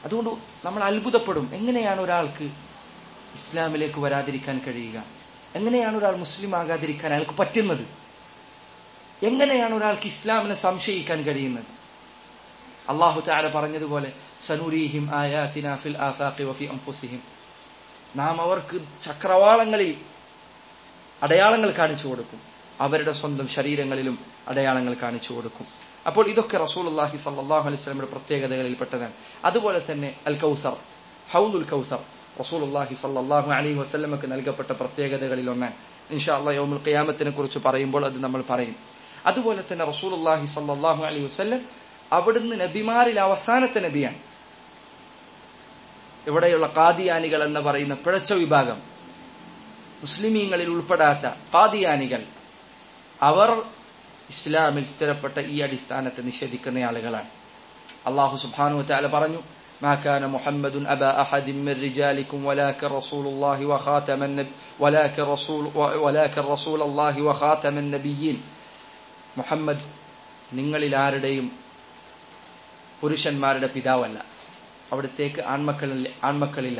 അതുകൊണ്ട് നമ്മൾ അത്ഭുതപ്പെടും എങ്ങനെയാണ് ഒരാൾക്ക് ഇസ്ലാമിലേക്ക് വരാതിരിക്കാൻ കഴിയുക എങ്ങനെയാണ് ഒരാൾ മുസ്ലിം ആകാതിരിക്കാൻ അയാൾക്ക് പറ്റുന്നത് എങ്ങനെയാണ് ഒരാൾക്ക് ഇസ്ലാമിനെ സംശയിക്കാൻ കഴിയുന്നത് അള്ളാഹു താല പറഞ്ഞതുപോലെ സനുരീഹിം ആയാതിന ഫിൽ ആഫാഖി വഫി അംഫുസിഹിം നാം അവർക്ക് ചക്രവാളങ്ങളിൽ അടയാളങ്ങൾ കാണിച്ചു കൊടുക്കും അവരുടെ സ്വന്തം ശരീരങ്ങളിലും അടയാളങ്ങൾ കാണിച്ചു കൊടുക്കും അപ്പോൾ ഇതൊക്കെ റസൂൽ അള്ളാഹി സല്ലാഹു അലൈഹി സ്വലമിയുടെ പ്രത്യേകതകളിൽപ്പെട്ടതാണ് അതുപോലെ തന്നെ അൽ കൗസർ ഹൗദുൽ കൗസർ റസൂൽ അള്ളാഹി സല്ലാഹു അലൈഹി വസ്ലമക്ക് നൽകപ്പെട്ട പ്രത്യേകതകളിൽ ഒന്നാണ് ഇൻഷാ അള്ളാഹ് യോമുൽ ഖിയാമത്തിനെ കുറിച്ച് പറയുമ്പോൾ അത് നമ്മൾ പറയും അതുപോലെ തന്നെ റസൂൽ അള്ളാഹി സല്ലാഹു അലൈഹി വസ്ലം അവിടുന്ന് നബിമാരിൽ അവസാനത്തെ നബിയാണ് ഇവിടെയുള്ള കാദിയാനികൾ എന്ന് പറയുന്ന പിഴച്ച വിഭാഗം മുസ്ലിമീങ്ങളിൽ ഉൾപ്പെടാത്ത കാദിയാനികൾ അവർ ഇസ്ലാമിൽ സ്ഥിരപ്പെട്ട ഈ അടിസ്ഥാനത്തെ നിഷേധിക്കുന്ന ആളുകളാണ് അള്ളാഹു സുബാനു താല പറഞ്ഞു ما كان محمد أبا أحد من رجالكم ولكن رسول الله وخاتم النبي ولكن رسول ولكن رسول الله وخاتم النبيين മുഹമ്മദ് നിങ്ങളിൽ ആരുടെയും പുരുഷന്മാരുടെ പിതാവല്ല അവിടത്തേക്ക് ആൺമക്കളില്ല ആൺമക്കളില്ല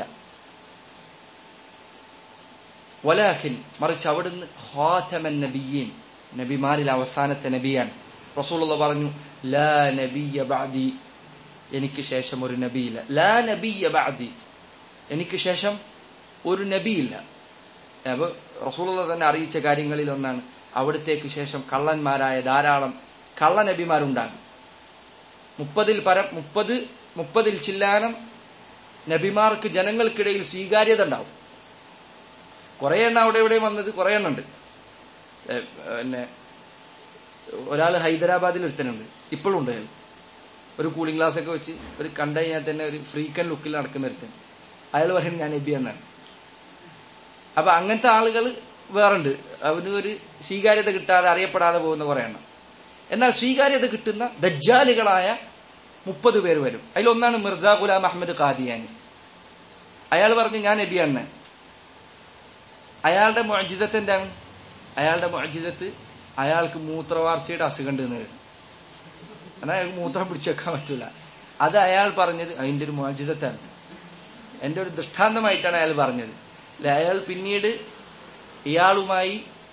വലാഖിൻ മറിച്ച് അവിടുന്ന് ഹാത്തമൻ നബിയീൻ നബിമാരിൽ അവസാനത്തെ നബിയാണ് റസൂലുള്ള പറഞ്ഞു ലാ നബിയ ബഅദി എനിക്ക് ശേഷം ഒരു നബിയില്ല ലാ നബിയ ബഅദി എനിക്ക് ശേഷം ഒരു നബിയില്ല അപ്പൊ റസൂലുള്ള തന്നെ അറിയിച്ച കാര്യങ്ങളിൽ ഒന്നാണ് അവിടത്തേക്ക് ശേഷം കള്ളന്മാരായ ധാരാളം കള്ള നബിമാരുണ്ടാകും മുപ്പതിൽ പരം മുപ്പത് മുപ്പതിൽ ചില്ലാനം നബിമാർക്ക് ജനങ്ങൾക്കിടയിൽ സ്വീകാര്യത ഉണ്ടാവും കുറെ എണ്ണം അവിടെ ഇവിടെ വന്നത് കുറെ എണ്ണം ഉണ്ട് പിന്നെ ഒരാൾ ഹൈദരാബാദിൽ ഒരുത്തനുണ്ട് ഇപ്പോഴും ഉണ്ട് അയാൾ ഒരു കൂളിംഗ് ഗ്ലാസ് ഒക്കെ വെച്ച് ഒരു കണ്ടു കഴിഞ്ഞാൽ തന്നെ ഒരു ഫ്രീക്കൻ ലുക്കിൽ നടക്കുന്ന ഒരുത്തൻ അയാൾ പറയുന്നത് ഞാൻ നബി എന്നാണ് അപ്പൊ അങ്ങനത്തെ ആളുകൾ വേറുണ്ട് അവന് ഒരു സ്വീകാര്യത കിട്ടാതെ അറിയപ്പെടാതെ പോകുന്ന കുറെ എണ്ണം എന്നാൽ സ്വീകാര്യത കിട്ടുന്ന ദജ്ജാലുകളായ മുപ്പത് പേര് വരും അതിലൊന്നാണ് മിർജ ഗുലാം അഹമ്മദ് ഖാദിയാനി അയാൾ പറഞ്ഞു ഞാൻ നബിയാണ് അയാളുടെ മൊജിസത്ത് എന്താണ് അയാളുടെ മൊജിസത്ത് അയാൾക്ക് മൂത്രവാർച്ചയുടെ അസുഖം ഉണ്ട് എന്ന് എന്നാൽ അയാൾക്ക് മൂത്രം പിടിച്ചു വെക്കാൻ പറ്റൂല അത് അയാൾ പറഞ്ഞത് അതിന്റെ ഒരു മൊജിസത്താണ് എന്റെ ഒരു ദൃഷ്ടാന്തമായിട്ടാണ് അയാൾ പറഞ്ഞത് അല്ലെ അയാൾ പിന്നീട് ഇയാളുമായി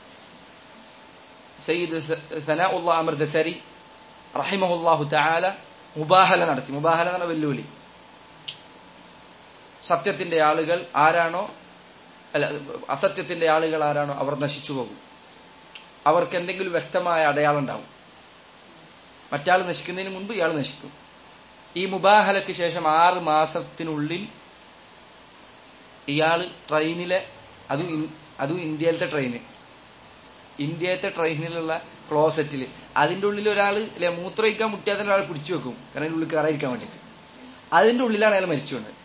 സയ്യിദ് സനാ ഉള്ള അമൃതസരി റഹിമഹുല്ലാഹു താല മുബാഹല നടത്തി മുബാഹല എന്ന വെല്ലുവിളി സത്യത്തിന്റെ ആളുകൾ ആരാണോ അല്ല അസത്യത്തിന്റെ ആളുകൾ ആരാണോ അവർ നശിച്ചു പോകും അവർക്ക് എന്തെങ്കിലും വ്യക്തമായ അടയാളം ഉണ്ടാവും മറ്റാൾ നശിക്കുന്നതിന് മുൻപ് ഇയാൾ നശിക്കും ഈ മുബാഹലക്ക് ശേഷം ആറ് മാസത്തിനുള്ളിൽ ഇയാള് ട്രെയിനിലെ അതും അതും ഇന്ത്യയിലത്തെ ട്രെയിന് ഇന്ത്യത്തെ ട്രെയിനിലുള്ള ക്ലോസറ്റിൽ അതിന്റെ ഉള്ളിൽ ഒരാൾ അല്ലെ മൂത്രയിക്കാൻ മുട്ടിയാൽ തന്നെ ഒരാൾ പിടിച്ചു വെക്കും കാരണം അതിന്റെ ഉള്ളിൽ കയറാതിരിക്കാൻ വേണ്ടിയിട്ട് അതിന്റെ ഉള്ളിലാണ് അയാൾ മരിച്ചു വന്നത്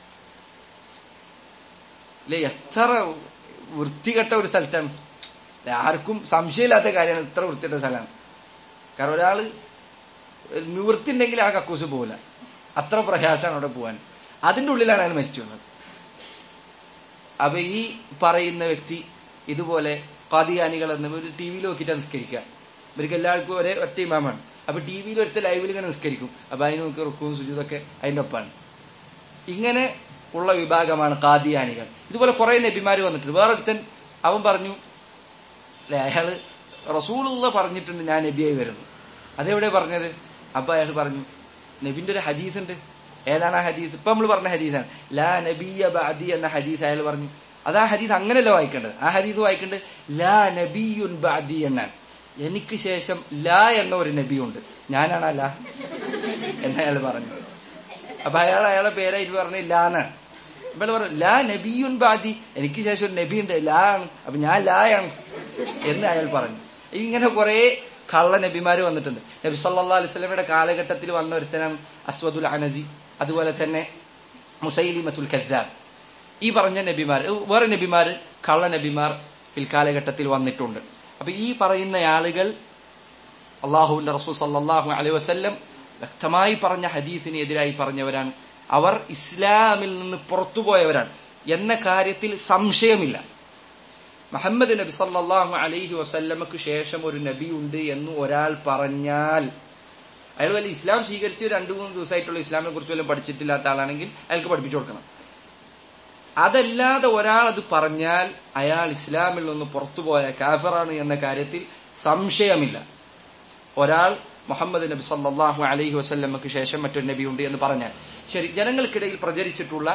അല്ലെ എത്ര വൃത്തികെട്ട ഒരു സ്ഥലത്താണ് ആർക്കും സംശയമില്ലാത്ത കാര്യമാണ് ഇത്ര വൃത്തികെട്ട സ്ഥലമാണ് കാരണം ഒരാള് നിവൃത്തി ഉണ്ടെങ്കിൽ ആ കക്കൂസ് പോകില്ല അത്ര പ്രയാസമാണ് അവിടെ പോകാൻ അതിന്റെ ഉള്ളിലാണ് അയാൾ മരിച്ചു വന്നത് അപ്പൊ ഈ പറയുന്ന വ്യക്തി ഇതുപോലെ കാദിയാനികൾ എന്ന് ഒരു ടി വിയിൽ നോക്കിയിട്ട് നിസ്കരിക്കുക ഇവർക്ക് എല്ലാവർക്കും ഒരേ ഒറ്റ ഇമാമാണ് അപ്പൊ ടി വിയിൽ ഒരുത്ത ലൈവിൽ ഇങ്ങനെ നിസ്കരിക്കും അപ്പൊ അതിന് നോക്കി റുക്കും സുജൂതൊക്കെ അതിന്റെ ഒപ്പാണ് ഇങ്ങനെ ഉള്ള വിഭാഗമാണ് കാദിയാനികൾ ഇതുപോലെ കുറെ നബിമാര് വന്നിട്ടുണ്ട് വേറൊരുത്തൻ അവൻ പറഞ്ഞു അല്ലെ അയാള് റസൂലുള്ള പറഞ്ഞിട്ടുണ്ട് ഞാൻ നബിയായി വരുന്നു അതെവിടെ പറഞ്ഞത് അപ്പൊ അയാൾ പറഞ്ഞു നബിന്റെ ഒരു ഹദീസ് ഉണ്ട് ഏതാണ് ആ ഹദീസ് ഇപ്പൊ നമ്മൾ പറഞ്ഞ ഹദീസാണ് ലാ നബിയ ബാദി എന്ന ഹദീസ് അയാൾ പറഞ്ഞു അത് ആ ഹദീസ് അങ്ങനെയല്ല വായിക്കേണ്ടത് ആ ഹദീസ് വായിക്കേണ്ടത് ലാ നബിയുൻ ബാദി എന്നാണ് എനിക്ക് ശേഷം ലാ എന്ന ഒരു നബിയുണ്ട് ഞാനാണ് ആ ലാ എന്ന് അയാൾ പറഞ്ഞു അപ്പൊ അയാൾ അയാളെ പേരായിട്ട് പറഞ്ഞു ലാ എന്നാണ് അപ്പൊ അയാൾ പറഞ്ഞു ലാ നബിയുൻ ബാദി എനിക്ക് ശേഷം ഒരു നബി ഉണ്ട് ലാ ആണ് അപ്പൊ ഞാൻ ലായാണ് എന്ന് അയാൾ പറഞ്ഞു ഇങ്ങനെ കുറെ കള്ള നബിമാര് വന്നിട്ടുണ്ട് നബി സല്ലാ അലൈവലമയുടെ കാലഘട്ടത്തിൽ വന്ന ഒരുത്തനാണ് അസ്വദുൽ അനസി അതുപോലെ തന്നെ മുസൈലിമത്തുൽ കദ്ദാബ് ഈ പറഞ്ഞ നബിമാർ വേറെ നബിമാർ കള്ള നബിമാർ പിൽക്കാലഘട്ടത്തിൽ വന്നിട്ടുണ്ട് അപ്പൊ ഈ പറയുന്ന ആളുകൾ അള്ളാഹുവിന്റെ റസൂൽ സല്ലാഹു അലൈഹി വസ്ല്ലം വ്യക്തമായി പറഞ്ഞ ഹദീസിന് എതിരായി പറഞ്ഞവരാണ് അവർ ഇസ്ലാമിൽ നിന്ന് പുറത്തുപോയവരാണ് എന്ന കാര്യത്തിൽ സംശയമില്ല മുഹമ്മദ് നബി സല്ലാഹു അലൈഹി വസല്ലമക്ക് ശേഷം ഒരു നബി ഉണ്ട് എന്ന് ഒരാൾ പറഞ്ഞാൽ അയാൾ വല്ല ഇസ്ലാം സ്വീകരിച്ച് രണ്ടു മൂന്ന് ദിവസമായിട്ടുള്ള ഇസ്ലാമിനെ കുറിച്ച് വല്ലതും പഠിച്ചിട്ടില്ലാത്ത ആളാണെങ്കിൽ അയാൾക്ക് പഠിപ്പിച്ചു കൊടുക്കണം അതല്ലാതെ ഒരാൾ അത് പറഞ്ഞാൽ അയാൾ ഇസ്ലാമിൽ നിന്ന് പുറത്തുപോയ കാഫറാണ് എന്ന കാര്യത്തിൽ സംശയമില്ല ഒരാൾ മുഹമ്മദ് നബി സല്ലാഹു അലൈഹി വസ്ല്ലമക്ക് ശേഷം മറ്റൊരു നബി ഉണ്ട് എന്ന് പറഞ്ഞാൽ ശരി ജനങ്ങൾക്കിടയിൽ പ്രചരിച്ചിട്ടുള്ള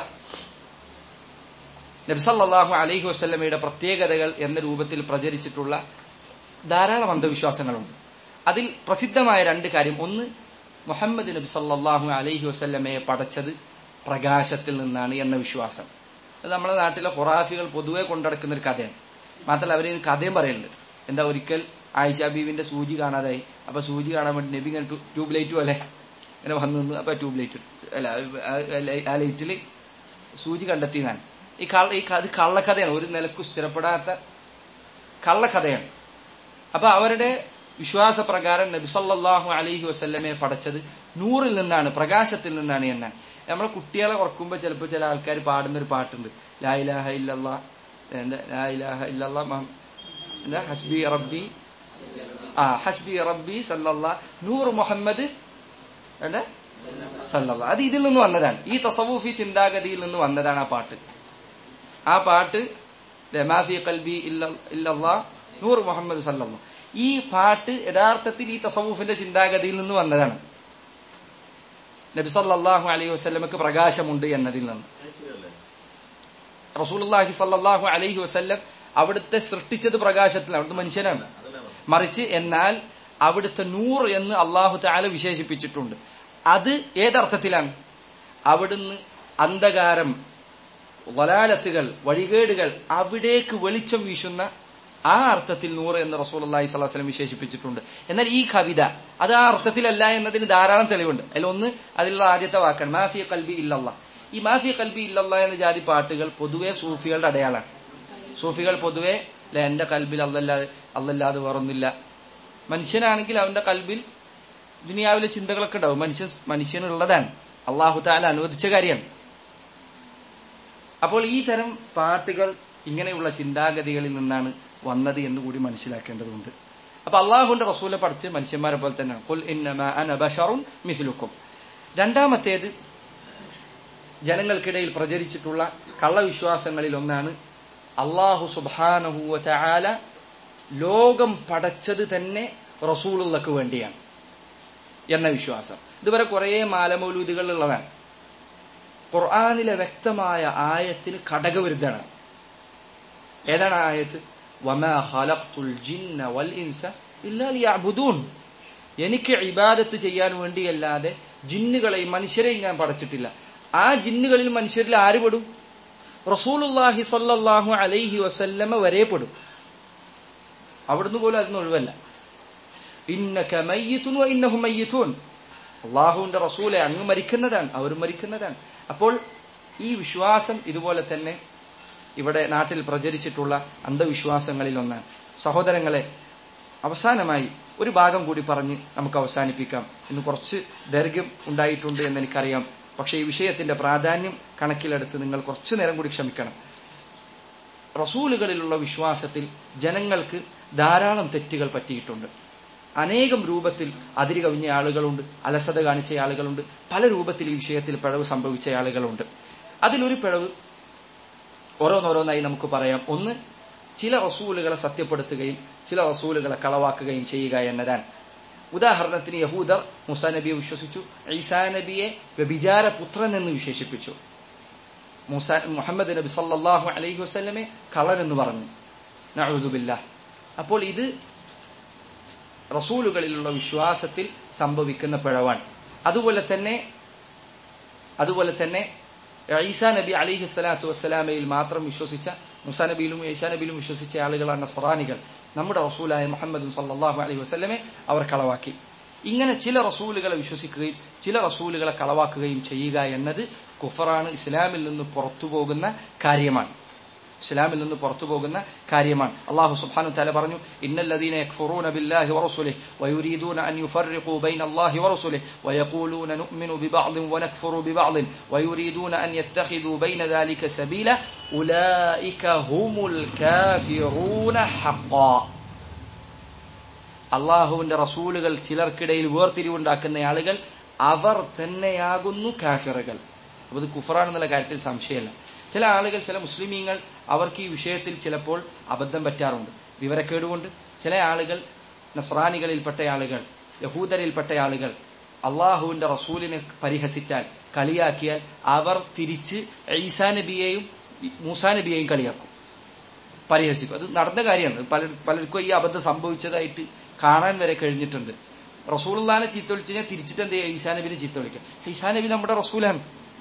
നബി സല്ലാഹു അലൈഹി വസ്ല്ലമയുടെ പ്രത്യേകതകൾ എന്ന രൂപത്തിൽ പ്രചരിച്ചിട്ടുള്ള ധാരാളം അന്ധവിശ്വാസങ്ങളുണ്ട് അതിൽ പ്രസിദ്ധമായ രണ്ട് കാര്യം ഒന്ന് മുഹമ്മദ് നബി സല്ലാഹു അലൈഹി വസ്ല്ലമയെ പടച്ചത് പ്രകാശത്തിൽ നിന്നാണ് എന്ന വിശ്വാസം അത് നമ്മുടെ നാട്ടിലെ ഹുറാഫികൾ പൊതുവെ കൊണ്ടടക്കുന്ന ഒരു കഥയാണ് മാത്രമല്ല അവര് കഥയും പറയുന്നുണ്ട് എന്താ ഒരിക്കൽ ആയിഷ ബീവിന്റെ സൂചി കാണാതായി അപ്പൊ സൂചി കാണാൻ വേണ്ടി നബി ഇങ്ങനെ ട്യൂബ് ലൈറ്റ് പോലെ ഇങ്ങനെ വന്നു നിന്ന് അപ്പൊ ട്യൂബ് ലൈറ്റ് അല്ല ആ ലൈറ്റില് സൂചി കണ്ടെത്തിയതാണ് ഈ കള്ള ഈ അത് കള്ളക്കഥയാണ് ഒരു നിലക്കും സ്ഥിരപ്പെടാത്ത കള്ളക്കഥയാണ് അപ്പൊ അവരുടെ വിശ്വാസപ്രകാരം നബി സല്ലാഹു അലൈഹി വസ്ല്ലമയെ പടച്ചത് നൂറിൽ നിന്നാണ് പ്രകാശത്തിൽ നിന്നാണ് എന്നാണ് നമ്മളെ കുട്ടികളെ ഉറക്കുമ്പോ ചിലപ്പോ ചില ആൾക്കാർ പാടുന്ന ഒരു പാട്ടുണ്ട് ലായിലാഹ ഇല്ലല്ല എന്താ ലായിലാഹ ഇല്ലല്ല എന്താ ഹസ്ബി റബ്ബി ആ ഹസ്ബി റബ്ബി സല്ലല്ല നൂർ മുഹമ്മദ് എന്താ സല്ലല്ല അത് ഇതിൽ നിന്ന് വന്നതാണ് ഈ തസവൂഫി ചിന്താഗതിയിൽ നിന്ന് വന്നതാണ് ആ പാട്ട് ആ പാട്ട് ലമാഫി കൽബി ഇല്ലല്ലാ നൂർ മുഹമ്മദ് സല്ലല്ല ഈ പാട്ട് യഥാർത്ഥത്തിൽ ഈ തസവൂഫിന്റെ ചിന്താഗതിയിൽ നിന്ന് വന്നതാണ് നബി സല്ലാഹു അലൈഹി വസ്ലമക്ക് പ്രകാശമുണ്ട് എന്നതിൽ നിന്ന് റസൂലുല്ലാഹി സല്ലാഹു അലൈഹി വസ്ല്ലം അവിടുത്തെ സൃഷ്ടിച്ചത് പ്രകാശത്തിൽ അവിടുത്തെ മനുഷ്യനാണ് മറിച്ച് എന്നാൽ അവിടുത്തെ നൂർ എന്ന് അള്ളാഹു താല വിശേഷിപ്പിച്ചിട്ടുണ്ട് അത് ഏതർത്ഥത്തിലാണ് അവിടുന്ന് അന്ധകാരം വലാലത്തുകൾ വഴികേടുകൾ അവിടേക്ക് വെളിച്ചം വീശുന്ന ആ അർത്ഥത്തിൽ നൂറ് എന്ന് റസൂൽ അള്ളാഹി സ്വലാസ്ലം വിശേഷിപ്പിച്ചിട്ടുണ്ട് എന്നാൽ ഈ കവിത അത് ആ അർത്ഥത്തിലല്ല എന്നതിന് ധാരാളം തെളിവുണ്ട് അതിൽ ഒന്ന് അതിലുള്ള ആദ്യത്തെ വാക്കാണ് മാഫി കൽബി ഇല്ലല്ല ഈ മാഫി കൽബി ഇല്ലല്ല എന്ന ജാതി പാട്ടുകൾ പൊതുവെ സൂഫികളുടെ അടയാളാണ് സൂഫികൾ പൊതുവെ എന്റെ കൽബിൽ അല്ലല്ലാതെ അല്ലല്ലാതെ വേറൊന്നില്ല മനുഷ്യനാണെങ്കിൽ അവന്റെ കൽബിൽ ദുനിയാവിലെ ചിന്തകളൊക്കെ ഉണ്ടാവും മനുഷ്യൻ മനുഷ്യനുള്ളതാണ് അള്ളാഹു താല അനുവദിച്ച കാര്യമാണ് അപ്പോൾ ഈ തരം പാട്ടുകൾ ഇങ്ങനെയുള്ള ചിന്താഗതികളിൽ നിന്നാണ് വന്നത് എന്ന് കൂടി മനസ്സിലാക്കേണ്ടതുണ്ട് അപ്പൊ അള്ളാഹുന്റെ റസൂലെ പഠിച്ച് മനുഷ്യന്മാരെ പോലെ തന്നെയാണ് മിസിലുക്കും രണ്ടാമത്തേത് ജനങ്ങൾക്കിടയിൽ പ്രചരിച്ചിട്ടുള്ള കള്ളവിശ്വാസങ്ങളിൽ ഒന്നാണ് അള്ളാഹു സുബാനഹുവ ആല ലോകം പടച്ചത് തന്നെ റസൂലുള്ളക്ക് വേണ്ടിയാണ് എന്ന വിശ്വാസം ഇതുവരെ കുറെ മാലമൗലൂദികൾ ഉള്ളതാണ് ഖുർആാനിലെ വ്യക്തമായ ആയത്തിന് ഘടകവിരുദ്ധമാണ് ഏതാണ് ആയത്ത് എനിക്ക് ഇബാദത്ത് ചെയ്യാൻ വേണ്ടിയല്ലാതെ ജിന്നുകളെയും മനുഷ്യരെയും ഞാൻ പടച്ചിട്ടില്ല ആ ജിന്നുകളിൽ മനുഷ്യരിൽ ആര് പെടും റസൂലുല്ലാഹി സല്ലാഹു അലൈഹി വസല്ലമ വരെ പെടും അവിടുന്ന് പോലും അതിന് ഒഴിവല്ല ഇന്നക മയ്യത്തുൻ ഇന്നഹു മയ്യത്തുൻ അള്ളാഹുവിന്റെ റസൂലെ അങ്ങ് മരിക്കുന്നതാണ് അവരും മരിക്കുന്നതാണ് അപ്പോൾ ഈ വിശ്വാസം ഇതുപോലെ തന്നെ ഇവിടെ നാട്ടിൽ പ്രചരിച്ചിട്ടുള്ള അന്ധവിശ്വാസങ്ങളിൽ ഒന്നാണ് സഹോദരങ്ങളെ അവസാനമായി ഒരു ഭാഗം കൂടി പറഞ്ഞ് നമുക്ക് അവസാനിപ്പിക്കാം ഇന്ന് കുറച്ച് ദൈർഘ്യം ഉണ്ടായിട്ടുണ്ട് എന്ന് എനിക്കറിയാം പക്ഷേ ഈ വിഷയത്തിന്റെ പ്രാധാന്യം കണക്കിലെടുത്ത് നിങ്ങൾ കുറച്ചു നേരം കൂടി ക്ഷമിക്കണം റസൂലുകളിലുള്ള വിശ്വാസത്തിൽ ജനങ്ങൾക്ക് ധാരാളം തെറ്റുകൾ പറ്റിയിട്ടുണ്ട് അനേകം രൂപത്തിൽ അതിരി കവിഞ്ഞ ആളുകളുണ്ട് അലസത കാണിച്ച ആളുകളുണ്ട് പല രൂപത്തിൽ ഈ വിഷയത്തിൽ പിഴവ് സംഭവിച്ച ആളുകളുണ്ട് അതിലൊരു പിഴവ് ഓരോന്നോരോന്നായി നമുക്ക് പറയാം ഒന്ന് ചില റസൂലുകളെ സത്യപ്പെടുത്തുകയും ചില റസൂലുകളെ കളവാക്കുകയും ചെയ്യുക എന്നതാണ് ഉദാഹരണത്തിന് യഹൂദർ മുസാ നബിയെ വിശ്വസിച്ചു ഈസാ നബിയെ വ്യഭിചാര പുത്രൻ എന്ന് വിശേഷിപ്പിച്ചു മുസാ മുഹമ്മദ് നബി സല്ലാഹു അലൈഹി വസ്ലമെ കളൻ എന്ന് പറഞ്ഞു നഴുതുബില്ല അപ്പോൾ ഇത് റസൂലുകളിലുള്ള വിശ്വാസത്തിൽ സംഭവിക്കുന്ന പിഴവാണ് അതുപോലെ തന്നെ അതുപോലെ തന്നെ ഈസാ നബി അലിഹി സ്വലാത്തു വസ്സലാമയിൽ മാത്രം വിശ്വസിച്ച മുസാ നബിയിലും ഈശാ നബിയിലും വിശ്വസിച്ച ആളുകളാണ് നസറാനികൾ നമ്മുടെ റസൂലായ മുഹമ്മദും സല്ലാഹു അലൈഹി വസ്ലമെ അവർ കളവാക്കി ഇങ്ങനെ ചില റസൂലുകളെ വിശ്വസിക്കുകയും ചില റസൂലുകളെ കളവാക്കുകയും ചെയ്യുക എന്നത് കുഫറാണ് ഇസ്ലാമിൽ നിന്ന് പുറത്തു പോകുന്ന കാര്യമാണ് ഇസ്ലാമിൽ നിന്ന് പുറത്തു പോകുന്ന കാര്യമാണ് അള്ളാഹു സുബ്ഹാനു തആല പറഞ്ഞു ഇന്നല്ലദീന യക്ഫുറൂന ബില്ലാഹി വറസൂലിഹി വയുരീദൂന അൻ യുഫർരിഖൂ ബൈന അല്ലാഹി വറസൂലിഹി വയഖൂലൂന നുഅ്മിനു ബിബഅദിൻ വനക്ഫുറു ബിബഅദിൻ വയുരീദൂന അൻ യത്തഖിദൂ ബൈന ദാലിക സബീല ഉലൈക ഹുമുൽ കാഫിറൂന ഹഖ്ഖാ അള്ളാഹുവിന്റെ റസൂലുകൾ ചിലർക്കിടയിൽ വേർതിരിവുണ്ടാക്കുന്ന ആളുകൾ അവർ തന്നെയാകുന്നു കാഫിറുകൾ അപ്പൊ ഇത് കുഫറാണെന്നുള്ള കാര്യത്തിൽ സംശയമല്ല ചില ആളുകൾ ചില മുസ്ലിമീങ്ങൾ അവർക്ക് ഈ വിഷയത്തിൽ ചിലപ്പോൾ അബദ്ധം പറ്റാറുണ്ട് വിവരക്കേടുകൊണ്ട് ചില ആളുകൾ നസ്രാനികളിൽപ്പെട്ട ആളുകൾ യഹൂദരിൽപ്പെട്ട ആളുകൾ അള്ളാഹുവിന്റെ റസൂലിനെ പരിഹസിച്ചാൽ കളിയാക്കിയാൽ അവർ തിരിച്ച് ഈസാ നബിയെയും മൂസാ നബിയെയും കളിയാക്കും പരിഹസിക്കും അത് നടന്ന കാര്യമാണ് പല പലർക്കും ഈ അബദ്ധം സംഭവിച്ചതായിട്ട് കാണാൻ വരെ കഴിഞ്ഞിട്ടുണ്ട് റസൂൽനെ ചീത്ത വിളിച്ചു കഴിഞ്ഞാൽ തിരിച്ചിട്ട് എന്ത് ചെയ്യുക ഈസാ നബിനെ ചീത്ത വിളിക്കുക ഈസാ നബി നമ്മുടെ റസൂലാണ്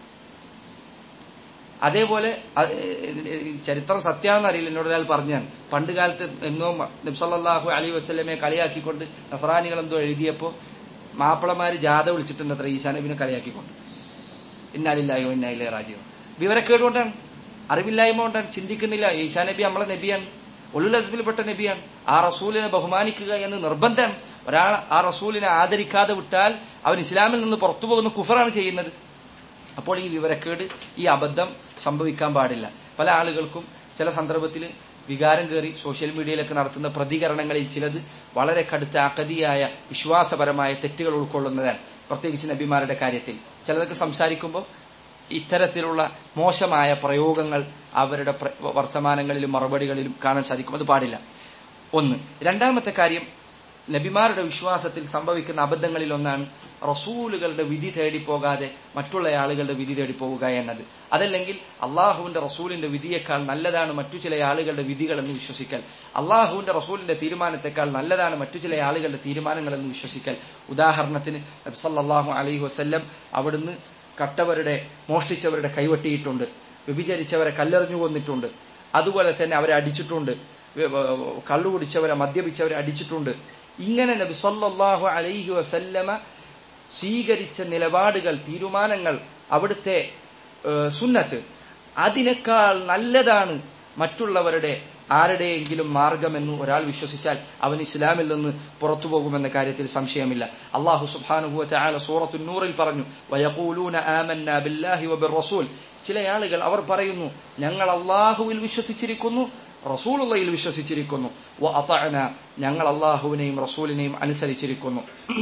അതേപോലെ ചരിത്രം സത്യമാണെന്ന് അറിയില്ല എന്നോട് ഒരാൾ പറഞ്ഞാൽ പണ്ട് കാലത്ത് എങ്ങോ നബ്സല്ലാഹു അലി വസ്ലമെ കളിയാക്കിക്കൊണ്ട് നസറാനികൾ എന്തോ എഴുതിയപ്പോ മാപ്പിളമാര് ജാഥ വിളിച്ചിട്ടുണ്ട് അത്ര ഈസാ നബിനെ കളിയാക്കിക്കൊണ്ട് ഇന്നാലില്ലായോ ഇന്നായില്ലേ റാജിയോ വിവരക്കേടുകൊണ്ടാണ് അറിവില്ലായ്മ കൊണ്ടാണ് ചിന്തിക്കുന്നില്ല ഈസാ നബി നമ്മളെ നബിയാണ് ഒലുൽ അസ്ബിൽപ്പെട്ട നബിയാണ് ആ റസൂലിനെ ബഹുമാനിക്കുക എന്ന് നിർബന്ധമാണ് ഒരാൾ ആ റസൂലിനെ ആദരിക്കാതെ വിട്ടാൽ അവൻ ഇസ്ലാമിൽ നിന്ന് പുറത്തു പോകുന്ന കുഫറാണ് ചെയ്യുന്നത് അപ്പോൾ ഈ വിവരക്കേട് ഈ അബദ്ധം സംഭവിക്കാൻ പാടില്ല പല ആളുകൾക്കും ചില സന്ദർഭത്തിൽ വികാരം കയറി സോഷ്യൽ മീഡിയയിലൊക്കെ നടത്തുന്ന പ്രതികരണങ്ങളിൽ ചിലത് വളരെ കടുത്ത അകതിയായ വിശ്വാസപരമായ തെറ്റുകൾ ഉൾക്കൊള്ളുന്നതാണ് പ്രത്യേകിച്ച് നബിമാരുടെ കാര്യത്തിൽ ചിലതൊക്കെ സംസാരിക്കുമ്പോൾ ഇത്തരത്തിലുള്ള മോശമായ പ്രയോഗങ്ങൾ അവരുടെ വർത്തമാനങ്ങളിലും മറുപടികളിലും കാണാൻ സാധിക്കും അത് പാടില്ല ഒന്ന് രണ്ടാമത്തെ കാര്യം നബിമാരുടെ വിശ്വാസത്തിൽ സംഭവിക്കുന്ന അബദ്ധങ്ങളിൽ ഒന്നാണ് റസൂലുകളുടെ വിധി തേടി പോകാതെ മറ്റുള്ള ആളുകളുടെ വിധി തേടി പോകുക എന്നത് അതല്ലെങ്കിൽ അള്ളാഹുവിന്റെ റസൂലിന്റെ വിധിയേക്കാൾ നല്ലതാണ് മറ്റു ചില ആളുകളുടെ വിധികൾ എന്ന് വിശ്വസിക്കൽ അള്ളാഹുവിന്റെ റസൂലിന്റെ തീരുമാനത്തെക്കാൾ നല്ലതാണ് മറ്റു ചില ആളുകളുടെ തീരുമാനങ്ങൾ എന്ന് വിശ്വസിക്കൽ ഉദാഹരണത്തിന് സല്ലാഹു അലൈഹി വസ്ല്ലം അവിടുന്ന് കട്ടവരുടെ മോഷ്ടിച്ചവരുടെ കൈവെട്ടിയിട്ടുണ്ട് വ്യഭിചരിച്ചവരെ കല്ലെറിഞ്ഞു കൊന്നിട്ടുണ്ട് അതുപോലെ തന്നെ അവരെ അടിച്ചിട്ടുണ്ട് കള്ളു കുടിച്ചവരെ മദ്യപിച്ചവരെ അടിച്ചിട്ടുണ്ട് ഇങ്ങനെ നബി സല്ലല്ലാഹു അലൈഹി വസല്ലമ സ്വീകരിച്ച നിലപാടുകൾ തീരുമാനങ്ങൾ അവിടുത്തെ സുന്നത്ത് അതിനേക്കാൾ നല്ലതാണ് മറ്റുള്ളവരുടെ ആരുടെയെങ്കിലും മാർഗമെന്ന് ഒരാൾ വിശ്വസിച്ചാൽ അവൻ ഇസ്ലാമിൽ നിന്ന് പുറത്തു പോകുമെന്ന കാര്യത്തിൽ സംശയമില്ല അള്ളാഹു സുബ്ഹാനഹു തആല സൂറത്തു നൂറിൽ പറഞ്ഞു വയഖൂലൂന ആമന്ന ബില്ലാഹി വബിർറസൂൽ ചില ആളുകൾ അവർ പറയുന്നു ഞങ്ങൾ അള്ളാഹുവിൽ വിശ്വസിച്ചിരിക്കുന്നു റസൂലുള്ളയിൽ വിശ്വസിച്ചിരിക്കുന്നു വ അതഅന ഞങ്ങൾ അള്ളാഹുവിനെയും റസൂലിനെയും അനുസരിച്ചിരിക്കുന്നു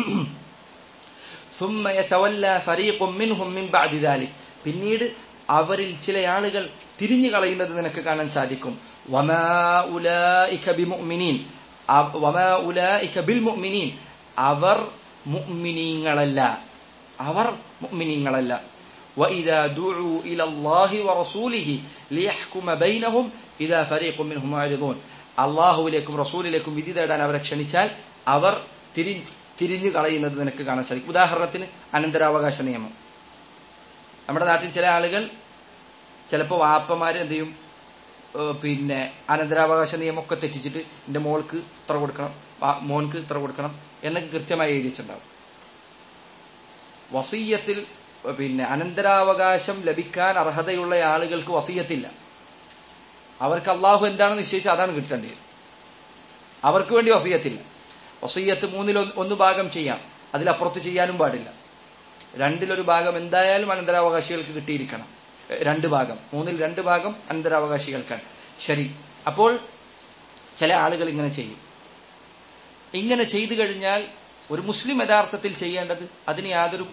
ثم يتولى فريق منهم من بعد ذلك പിന്നീട് അവരിൽ ചില ആളുകൾ തിരിഞ്ഞു കളയുന്നത് നിനക്ക് കാണാൻ സാധിക്കും വമാ ഉലൈക ബിമുഅ്മിനീൻ വമാ ഉലൈക ബിൽമുഅ്മിനീൻ അവർ മുഅ്മിനീങ്ങളല്ല അവർ മുഅ്മിനീങ്ങളല്ല وإذا دعوا إلى الله ورسوله ليحكم بينهم إذا فريق منهم معرضون അള്ളാഹുവിലേക്കും റസൂലിലേക്കും വിധി തേടാൻ അവരെ ക്ഷണിച്ചാൽ അവർ തിരി തിരിഞ്ഞു കളയുന്നത് നിനക്ക് കാണാൻ സാധിക്കും ഉദാഹരണത്തിന് അനന്തരാവകാശ നിയമം നമ്മുടെ നാട്ടിൽ ചില ആളുകൾ ചിലപ്പോൾ വാപ്പമാര് എന്ത് ചെയ്യും പിന്നെ അനന്തരാവകാശ നിയമമൊക്കെ തെറ്റിച്ചിട്ട് എന്റെ മോൾക്ക് ഇത്ര കൊടുക്കണം മോൻക്ക് ഇത്ര കൊടുക്കണം എന്നൊക്കെ കൃത്യമായി എഴുതിച്ചിട്ടുണ്ടാവും വസീയത്തിൽ പിന്നെ അനന്തരാവകാശം ലഭിക്കാൻ അർഹതയുള്ള ആളുകൾക്ക് വസീയത്തില്ല അവർക്ക് അള്ളാഹു എന്താണ് നിശ്ചയിച്ചത് അതാണ് കിട്ടേണ്ടത് അവർക്ക് വേണ്ടി വസീയത്തില്ല വസീയത്ത് മൂന്നിൽ ഒന്ന് ഭാഗം ചെയ്യാം അതിലപ്പുറത്ത് ചെയ്യാനും പാടില്ല രണ്ടിലൊരു ഭാഗം എന്തായാലും അനന്തരാവകാശികൾക്ക് കിട്ടിയിരിക്കണം രണ്ട് ഭാഗം മൂന്നിൽ രണ്ട് ഭാഗം അനന്തരാവകാശികൾക്കാണ് ശരി അപ്പോൾ ചില ആളുകൾ ഇങ്ങനെ ചെയ്യും ഇങ്ങനെ ചെയ്തു കഴിഞ്ഞാൽ ഒരു മുസ്ലിം യഥാർത്ഥത്തിൽ ചെയ്യേണ്ടത് അതിന് യാതൊരു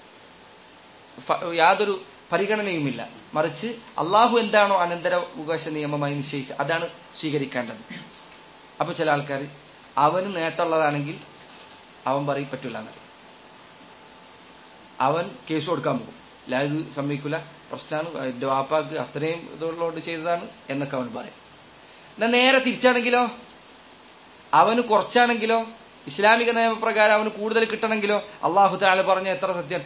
യാതൊരു പരിഗണനയുമില്ല മറിച്ച് അള്ളാഹു എന്താണോ അനന്തരാവകാശ നിയമമായി നിശ്ചയിച്ച് അതാണ് സ്വീകരിക്കേണ്ടത് അപ്പൊ ചില ആൾക്കാർ അവന് നേട്ടമുള്ളതാണെങ്കിൽ അവൻ പറയും പറ്റൂല എന്നറിയും അവൻ കേസ് കൊടുക്കാൻ പോകും ഇല്ല ഇത് സമ്മതിക്കൂല പ്രശ്നമാണ് എന്റെ വാപ്പാക്ക് അത്രയും ഇതുള്ളതുകൊണ്ട് ചെയ്തതാണ് എന്നൊക്കെ അവൻ പറയും എന്നാ നേരെ തിരിച്ചാണെങ്കിലോ അവന് കുറച്ചാണെങ്കിലോ ഇസ്ലാമിക നിയമപ്രകാരം അവന് കൂടുതൽ കിട്ടണമെങ്കിലോ അള്ളാഹു താല പറഞ്ഞ എത്ര സത്യം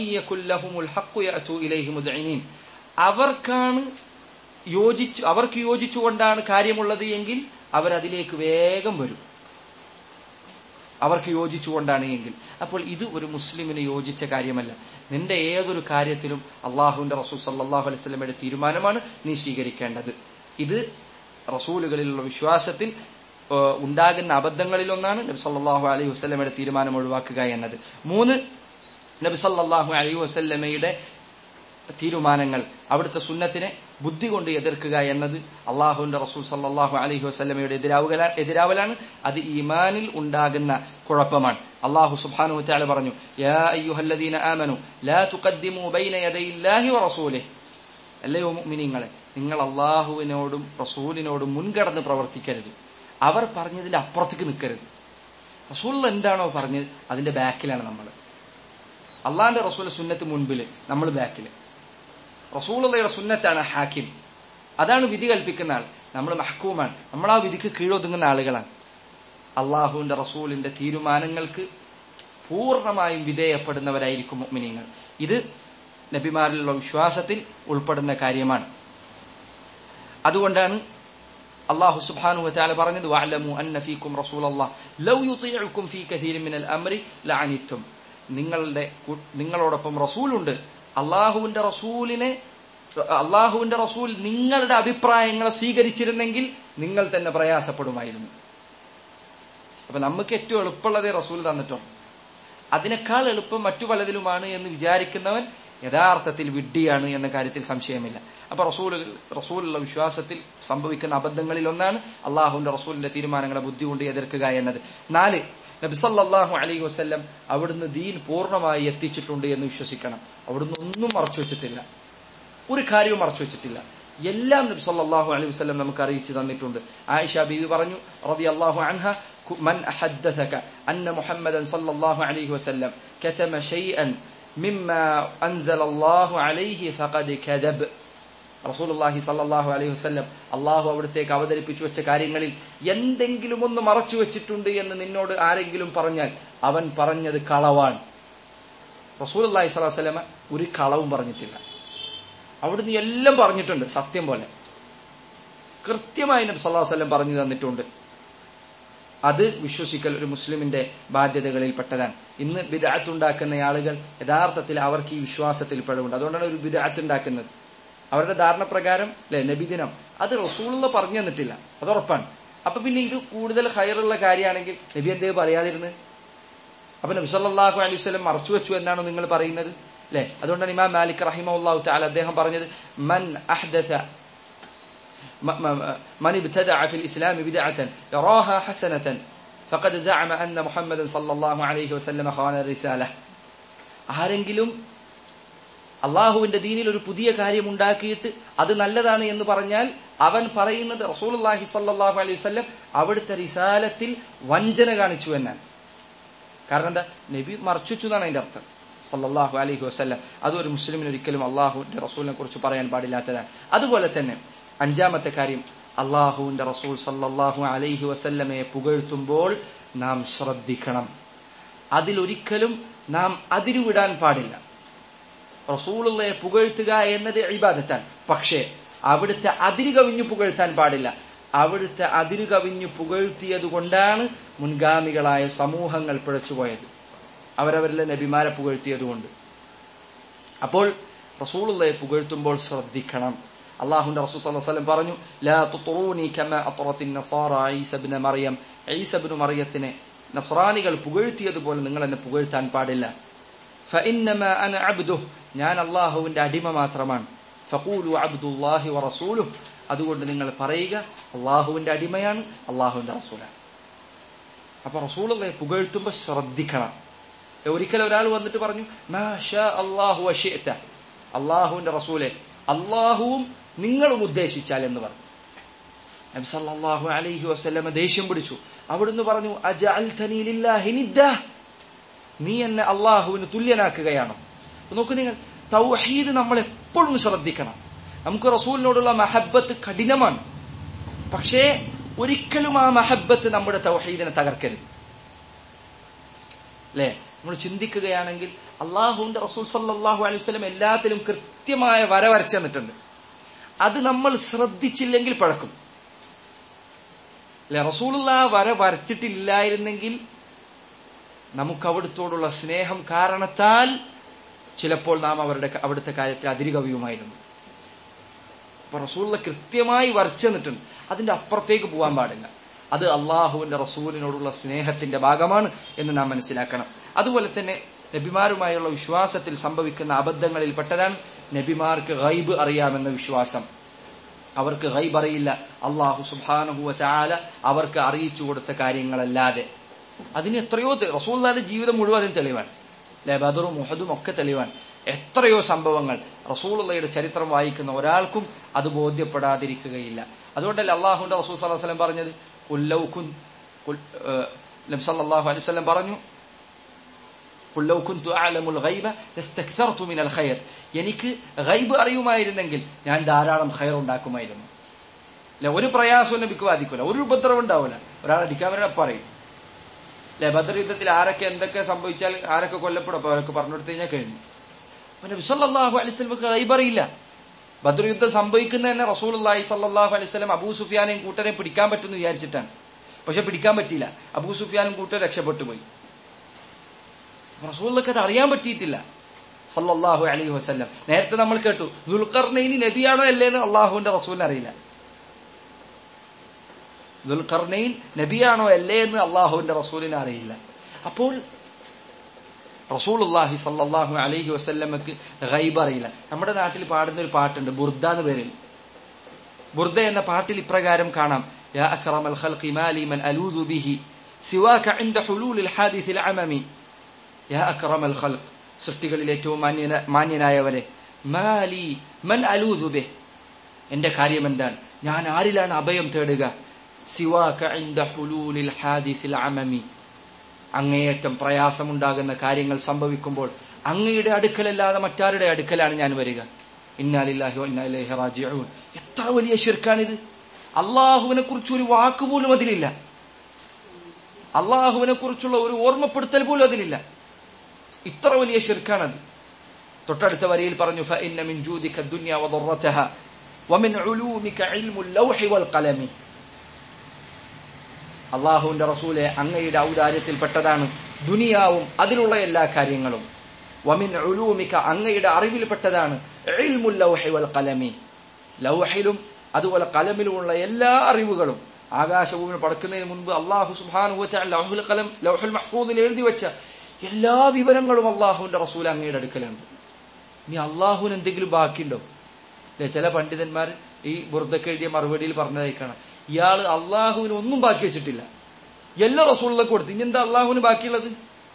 അവർക്കാണ് യോജിച്ചു അവർക്ക് യോജിച്ചുകൊണ്ടാണ് കാര്യമുള്ളത് എങ്കിൽ അവരതിലേക്ക് വേഗം വരും അവർക്ക് യോജിച്ചുകൊണ്ടാണ് എങ്കിൽ അപ്പോൾ ഇത് ഒരു മുസ്ലിമിന് യോജിച്ച കാര്യമല്ല നിന്റെ ഏതൊരു കാര്യത്തിലും അള്ളാഹുവിന്റെ റസൂൽ സല്ലാഹു അലൈഹി സ്വലമയുടെ തീരുമാനമാണ് നീ സ്വീകരിക്കേണ്ടത് ഇത് റസൂലുകളിലുള്ള വിശ്വാസത്തിൽ ഉണ്ടാകുന്ന അബദ്ധങ്ങളിൽ ഒന്നാണ് നബി സല്ലാഹു അലൈഹി വസ്ലമയുടെ തീരുമാനം ഒഴിവാക്കുക എന്നത് മൂന്ന് നബി സല്ലാഹു അലൈഹി വസ്ലമയുടെ തീരുമാനങ്ങൾ അവിടുത്തെ സുന്നത്തിനെ ബുദ്ധി കൊണ്ട് എതിർക്കുക എന്നത് അള്ളാഹുവിന്റെ റസൂൽ സല്ലാഹു അലഹി വസ്ലമയുടെ എതിരാവുക എതിരാവലാണ് അത് ഈമാനിൽ ഉണ്ടാകുന്ന കുഴപ്പമാണ് അള്ളാഹു സുബ്ഹാനഹു വതആല പറഞ്ഞു യാ അയ്യുഹല്ലദീന ആമനു ലാ തുഖദ്ദിമു ബൈന യദൈല്ലാഹി വറസൂലിഹി അല്ലയോ മുഅ്മിനീങ്ങളെ നിങ്ങൾ അള്ളാഹുവിനോടും റസൂലിനോടും മുൻകടന്ന് പ്രവർത്തിക്കരുത് അവർ പറഞ്ഞതിന്റെ അപ്പുറത്തേക്ക് നിൽക്കരുത് റസൂൽ എന്താണോ പറഞ്ഞത് അതിന്റെ ബാക്കിലാണ് നമ്മൾ അള്ളാന്റെ റസൂൽ സുന്നത്ത് മുൻപിൽ നമ്മൾ ബാക്കിൽ റസൂളുള്ളയുടെ സുന്നത്താണ് ഹാക്കിം അതാണ് വിധി കൽപ്പിക്കുന്ന ആൾ നമ്മൾ മഹക്കൂമാണ് നമ്മൾ ആ വിധിക്ക് കീഴൊതുങ്ങുന്ന ആളുകളാണ് അള്ളാഹുവിന്റെ റസൂലിന്റെ തീരുമാനങ്ങൾക്ക് പൂർണ്ണമായും വിധേയപ്പെടുന്നവരായിരിക്കും മുഅ്മിനീങ്ങൾ ഇത് നബിമാരിലുള്ള വിശ്വാസത്തിൽ ഉൾപ്പെടുന്ന കാര്യമാണ് അതുകൊണ്ടാണ് അള്ളാഹു സുബ്ഹാനഹു വതആല പറഞ്ഞത് വഅലമു അന്ന ഫീകും റസൂലല്ലാഹ് ലൗ യുതീഉകും ഫീ കഥീരിൻ മിനൽ അംരി ലഅനിത്തും നിങ്ങളുടെ നിങ്ങളോടൊപ്പം റസൂലുണ്ട് അള്ളാഹുവിന്റെ റസൂലിനെ അള്ളാഹുവിന്റെ റസൂൽ നിങ്ങളുടെ അഭിപ്രായങ്ങളെ സ്വീകരിച്ചിരുന്നെങ്കിൽ നിങ്ങൾ തന്നെ പ്രയാസപ്പെടുമായിരുന്നു അപ്പൊ നമുക്ക് ഏറ്റവും എളുപ്പമുള്ളതേ റസൂൽ തന്നിട്ടുണ്ട് അതിനേക്കാൾ എളുപ്പം മറ്റു പലതിലുമാണ് എന്ന് വിചാരിക്കുന്നവൻ യഥാർത്ഥത്തിൽ വിഡ്ഢിയാണ് എന്ന കാര്യത്തിൽ സംശയമില്ല അപ്പൊ റസൂൽ റസൂലുള്ള വിശ്വാസത്തിൽ സംഭവിക്കുന്ന അബദ്ധങ്ങളിൽ ഒന്നാണ് അള്ളാഹുവിന്റെ റസൂലിന്റെ തീരുമാനങ്ങളെ ബുദ്ധി കൊണ്ട് എതിർക്കുക എന്നത് നാല് നബിസല്ലാഹു അലൈഹി വസ്ല്ലം അവിടുന്ന് ദീൻ പൂർണ്ണമായി എത്തിച്ചിട്ടുണ്ട് എന്ന് വിശ്വസിക്കണം അവിടുന്ന് ഒന്നും മറച്ചു വെച്ചിട്ടില്ല ഒരു കാര്യവും മറച്ചു വെച്ചിട്ടില്ല എല്ലാം നബി സല്ലല്ലാഹു അലൈഹി വസല്ലം നമുക്ക് അറിയിച്ചു തന്നിട്ടുണ്ട് ആയിഷ ബീവി പറഞ്ഞു റളിയല്ലാഹു അൻഹ من أحدثك أن محمدا صلى الله عليه وسلم كتم شيئا مما أنزل الله عليه فقد كذب റസൂലുള്ളാഹി സല്ലല്ലാഹു അലൈഹി വസല്ലം അള്ളാഹു അവിടത്തേക്ക് അവതരിപ്പിച്ചു വെച്ച കാര്യങ്ങളിൽ എന്തെങ്കിലും ഒന്ന് മറച്ചു വെച്ചിട്ടുണ്ട് എന്ന് നിന്നോട് ആരെങ്കിലും പറഞ്ഞാൽ അവൻ പറഞ്ഞത് കളവാണ് റസൂലുള്ളാഹി സ്വല്ലല്ലാഹു അലൈഹി വസല്ലമ ഒരു കളവും പറഞ്ഞിട്ടില്ല അവിടുന്ന് എല്ലാം പറഞ്ഞിട്ടുണ്ട് സത്യം പോലെ കൃത്യമായി നബി സല്ലല്ലാഹു അലൈഹി വസല്ലം പറഞ്ഞു തന്നിട്ടുണ്ട് അത് വിശ്വസിക്കൽ ഒരു മുസ്ലിമിന്റെ ബാധ്യതകളിൽ പെട്ടതാണ് ഇന്ന് ബിദാത്ത് ഉണ്ടാക്കുന്ന ആളുകൾ യഥാർത്ഥത്തിൽ അവർക്ക് ഈ വിശ്വാസത്തിൽ പിഴവുണ്ട് അതുകൊണ്ടാണ് ഒരു ബിദാത്ത് ഉണ്ടാക്കുന്നത് അവരുടെ ധാരണ പ്രകാരം അല്ലെ നബിദിനം അത് റസൂള്ള പറഞ്ഞു തന്നിട്ടില്ല അത് ഉറപ്പാണ് അപ്പൊ പിന്നെ ഇത് കൂടുതൽ ഹയറുള്ള കാര്യമാണെങ്കിൽ നബി എന്തേ പറയാതിരുന്നത് അപ്പൊ നബി സല്ലല്ലാഹു അലൈഹി വസല്ലം മറച്ചു വെച്ചു എന്നാണ് നിങ്ങൾ പറയുന്നത് അല്ലെ അതുകൊണ്ടാണ് ഇമാം മാലിക് റഹിമഹുല്ലാഹു തആല അദ്ദേഹം പറഞ്ഞത് മൻ അഹ്ദസ من ابتدع في الإسلام بدعة يراها حسنة فقد زعم أن محمد صلى الله عليه وسلم خان الرسالة ആരെങ്കിലും അള്ളാഹുവിന്റെ ദീനിൽ ഒരു പുതിയ കാര്യം ഉണ്ടാക്കിയിട്ട് അത് നല്ലതാണ് എന്ന് പറഞ്ഞാൽ അവൻ പറയുന്നത് റസൂലുള്ളാഹി സല്ലല്ലാഹു അലൈഹി വസല്ലം അവിടുത്തെ റിസാലത്തിൽ വഞ്ചന കാണിച്ചു എന്നാണ് കാരണം എന്താ നബി മറച്ചു എന്നാണ് അതിന്റെ അർത്ഥം സല്ലല്ലാഹു അലൈഹി വസല്ലം അത് ഒരു മുസ്ലിമിന് ഒരിക്കലും അള്ളാഹുവിന്റെ റസൂലിനെ കുറിച്ച് പറയാൻ പാടില്ലാത്തതാണ് അതുപോലെ തന്നെ അഞ്ചാമത്തെ കാര്യം അള്ളാഹുവിന്റെ റസൂൽ സല്ലല്ലാഹു അലൈഹി വസല്ലമയെ പുകഴ്ത്തുമ്പോൾ നാം ശ്രദ്ധിക്കണം അതിലൊരിക്കലും നാം അതിരുവിടാൻ പാടില്ല റസൂളുള്ളയെ പുകഴ്ത്തുക എന്നത് ഇബാദത്താണ് പക്ഷേ അവിടുത്തെ അതിരു കവിഞ്ഞു പുകഴ്ത്താൻ പാടില്ല അവിടുത്തെ അതിരു കവിഞ്ഞു പുകഴ്ത്തിയത് കൊണ്ടാണ് മുൻഗാമികളായ സമൂഹങ്ങൾ പിഴച്ചുപോയത് അവരവരിലെ നബിമാരെ പുകഴ്ത്തിയത് കൊണ്ട് അപ്പോൾ റസൂളുള്ളയെ പുകഴ്ത്തുമ്പോൾ ശ്രദ്ധിക്കണം അള്ളാഹുന്റെ റസൂൽ സല്ലല്ലാഹു അലൈഹി വസല്ലം പറഞ്ഞു ലാ തുത്റൂനി കമാ അത്റത്തിൻ നസാറ ഈസ ഇബ്നു മറിയം ഈസ ഇബ്നു മറിയത്തിനെ നസ്രാനികൾ പുകഴ്ത്തിയതുപോലെ നിങ്ങൾ എന്നെ പുകഴ്ത്താൻ പാടില്ല ഫഇന്നമാ അന അബ്ദുഹ് ഞാൻ അള്ളാഹുവിന്റെ അടിമ മാത്രമാണ് ഫഖൂലു അബ്ദുല്ലാഹി വറസൂലുഹു അതുകൊണ്ട് നിങ്ങൾ പറയുക അള്ളാഹുവിന്റെ അടിമയാണ് അള്ളാഹുവിന്റെ റസൂലാണ് അപ്പൊ റസൂലുള്ളെ പുകഴ്ത്തുമ്പോൾ ശ്രദ്ധിക്കണം ഒരിക്കൽ ഒരാൾ വന്നിട്ട് പറഞ്ഞു മാഷാ അള്ളാഹു അഷിഅത അള്ളാഹുവിന്റെ റസൂലെ അള്ളാഹുവും നിങ്ങളും ഉദ്ദേശിച്ചാൽ എന്ന് പറഞ്ഞു നബി സല്ലല്ലാഹു അലൈഹി വസല്ലമ ദേഷ്യം പിടിച്ചു അവിടുന്ന് പറഞ്ഞു അജഅൽതനി ലില്ലാഹി നിദ്ദ നീ എന്നെ അള്ളാഹുവിന് തുല്യനാക്കുകയാണോ നോക്കൂ നിങ്ങൾ തൗഹീദ് നമ്മൾ എപ്പോഴും ശ്രദ്ധിക്കണം നമുക്ക് റസൂലിനോടുള്ള മഹബത്ത് കഠിനമാണ് പക്ഷേ ഒരിക്കലും ആ മഹബത്ത് നമ്മുടെ തൗഹീദിനെ തകർക്കരുത് അല്ലേ നമ്മൾ ചിന്തിക്കുകയാണെങ്കിൽ അള്ളാഹുവിന്റെ റസൂൽ സല്ലാഹു അലൈഹി വസ്ലം എല്ലാത്തിലും കൃത്യമായ വര വരച്ചു തന്നിട്ടുണ്ട് അത് നമ്മൾ ശ്രദ്ധിച്ചില്ലെങ്കിൽ പഴക്കും അല്ലെ റസൂലുള്ള വര വരച്ചിട്ടില്ലായിരുന്നെങ്കിൽ നമുക്ക് അവിടുത്തോടുള്ള സ്നേഹം കാരണത്താൽ ചിലപ്പോൾ നാം അവരുടെ അവിടുത്തെ കാര്യത്തിൽ അതിരുകവിയുമായിരുന്നു അപ്പൊ റസൂള്ള കൃത്യമായി വരച്ചു തന്നിട്ടുണ്ട് അതിന്റെ അപ്പുറത്തേക്ക് പോകാൻ പാടില്ല അത് അള്ളാഹുവിന്റെ റസൂലിനോടുള്ള സ്നേഹത്തിന്റെ ഭാഗമാണ് എന്ന് നാം മനസ്സിലാക്കണം അതുപോലെ തന്നെ നബിമാരുമായുള്ള വിശ്വാസത്തിൽ സംഭവിക്കുന്ന അബദ്ധങ്ങളിൽ പെട്ടതാണ് നബിമാർക്ക് ഗൈബ് അറിയാമെന്ന വിശ്വാസം അവർക്ക് ഗൈബ് അറിയില്ല അള്ളാഹു സുബാനഹുവ ചാല അവർക്ക് അറിയിച്ചു കൊടുത്ത കാര്യങ്ങളല്ലാതെ അതിന് എത്രയോ റസൂല്ലാന്റെ ജീവിതം മുഴുവൻ അതിന് തെളിവാണ് അല്ലെ ബദറും മുഹദും ഒക്കെ തെളിവാണ് എത്രയോ സംഭവങ്ങൾ റസൂലുള്ളയുടെ ചരിത്രം വായിക്കുന്ന ഒരാൾക്കും അത് ബോധ്യപ്പെടാതിരിക്കുകയില്ല അതുകൊണ്ടല്ലേ അള്ളാഹുന്റെ റസൂൽ സല്ലല്ലാഹു അലൈഹി വസല്ലം പറഞ്ഞത് കുല്ലൗ കുൻ നബി സല്ലല്ലാഹു അലൈഹി വസല്ലം പറഞ്ഞു കുല്ലൗ കുന്തു അഅലമുൽ ഗൈബ ലസ്തക്സർതു മിനൽ ഖൈർ എനിക്ക് ഗൈബ് അറിയുമായിരുന്നെങ്കിൽ ഞാൻ ധാരാളം ഖൈർ ഉണ്ടാക്കുമായിരുന്നു അല്ലെ ഒരു പ്രയാസവും നബിക്ക് ബാധിക്കൂല ഒരു ഉപദ്രവം ഉണ്ടാവില്ല ഒരാൾ അടിക്കാൻ വരാൻ പറയും അല്ലെ ബദർ യുദ്ധത്തിൽ ആരൊക്കെ എന്തൊക്കെ സംഭവിച്ചാൽ ആരൊക്കെ കൊല്ലപ്പെടും അപ്പൊ അവരൊക്കെ പറഞ്ഞു കൊടുത്തു കഴിഞ്ഞാൽ കഴിഞ്ഞു അപ്പൊ നബി സല്ലല്ലാഹു അലൈഹി വസല്ലമക്ക് ഗൈബ് അറിയില്ല ബദർ യുദ്ധം സംഭവിക്കുന്ന തന്നെ റസൂലുള്ളാഹി സല്ലല്ലാഹു അലൈഹി വസല്ലം അബൂ സുഫിയാനെയും കൂട്ടരെയും പിടിക്കാൻ പറ്റുമെന്ന് വിചാരിച്ചിട്ടാണ് പക്ഷെ പിടിക്കാൻ പറ്റിയില്ല അബൂ സുഫിയാനും കൂട്ടരും രക്ഷപ്പെട്ടു പോയി റസൂലിനൊക്കെ അത് അറിയാൻ പറ്റിയിട്ടില്ല സല്ലല്ലാഹു അലൈഹി വസല്ലം നേരത്തെ നമ്മൾ കേട്ടു ദുൽഖർനൈനി നബിയാണോ അല്ലേന്ന് അള്ളാഹുവിന്റെ റസൂലിന് അറിയില്ല ദുൽഖർനൈൻ നബിയാണോ അല്ലേ എന്ന് അള്ളാഹുവിന്റെ റസൂലിന് അറിയില്ല അപ്പോൾ റസൂലുള്ളാഹി സല്ലല്ലാഹു അലൈഹി വസല്ലമക്ക് ഗൈബ് അറിയില്ല നമ്മുടെ നാട്ടിൽ പാടുന്ന ഒരു പാട്ടുണ്ട് ബുർദ എന്ന് പേരിൽ ബുർദ എന്ന പാട്ടിൽ ഇപ്രകാരം കാണാം യാ അക്റമൽ ഖൽഖി മാലി മൻ അലൂദു ബിഹി സിവാക ഇൻദ ഹുലൂലിൽ ഹാദിസിൽ അമമി യാ അക്റമൽ ഖൽഖ് സൃഷ്ടികളിൽ ഏറ്റവും മാന്യന മാന്യനായവരെ മാലി മൻ അലൂദു ബിഹ് എന്റെ കാര്യം എന്താണ് ഞാൻ ആരിലാണ് അഭയം തേടുക സിവാക ഇൻദ ഹുലൂലിൽ ഹാദിസിൽ അമമി അങ്ങേയറ്റം പ്രയാസമുണ്ടാകുന്ന കാര്യങ്ങൾ സംഭവിക്കുമ്പോൾ അങ്ങയുടെ അടുക്കലല്ലാതെ മറ്റാരുടെ അടുക്കലാണ് ഞാൻ വരിക ഇന്നാലില്ലാഹി ഇന്നാലില്ലാഹി റാജിഊൻ എത്ര വലിയ ശിർക്കാണിത് അള്ളാഹുവിനെ കുറിച്ച് ഒരു വാക്ക് പോലും അതിലില്ല അള്ളാഹുവിനെ കുറിച്ചുള്ള ഒരു ഓർമ്മപ്പെടുത്തൽ പോലും അതിലില്ല ഇത്ര വലിയ ശിർക്കാണത് തൊട്ടടുത്ത വരിയിൽ പറഞ്ഞു ഫഇന്ന മിൻ ജൂദിക ദുനിയ വദറതഹ വമിൻ ഉലൂമിക ഇൽമുൽ ലൗഹി വൽ ഖലമി അള്ളാഹുവിന്റെ റസൂലെ അങ്ങയുടെ ഔദാര്യത്തിൽപ്പെട്ടതാണ് ദുനിയാവും അതിലുള്ള എല്ലാ കാര്യങ്ങളും വമിൻ ഉലൂമിക അങ്ങയുടെ അറിവിൽപ്പെട്ടതാണ് ഇൽമുൽ ലൗഹി വൽ ഖലമി ലൗഹിലും അതുപോലെ കലമിലുമുള്ള എല്ലാ അറിവുകളും ആകാശഭൂമി പടക്കുന്നതിന് മുൻപ് അള്ളാഹു സുബാനുഭവത്തെ ലൗഹുൽ കലം ലൗഹുൽ മഹ്ഫൂദിൽ എഴുതി വെച്ച എല്ലാ വിവരങ്ങളും അള്ളാഹുവിന്റെ റസൂൽ അങ്ങയുടെ അടുക്കലുണ്ട് ഇനി അള്ളാഹുവിന് എന്തെങ്കിലും ബാക്കിയുണ്ടോ അല്ലെ ചില പണ്ഡിതന്മാർ ഈ ബുർദക്ക് എഴുതിയ മറുപടിയിൽ പറഞ്ഞതായിക്കാണ് ഇയാള് അള്ളാഹുവിന് ഒന്നും ബാക്കി വെച്ചിട്ടില്ല എല്ലാ റസൂളിലേക്ക് കൊടുത്തു ഇനി എന്താ അള്ളാഹുവിന് ബാക്കിയുള്ളത്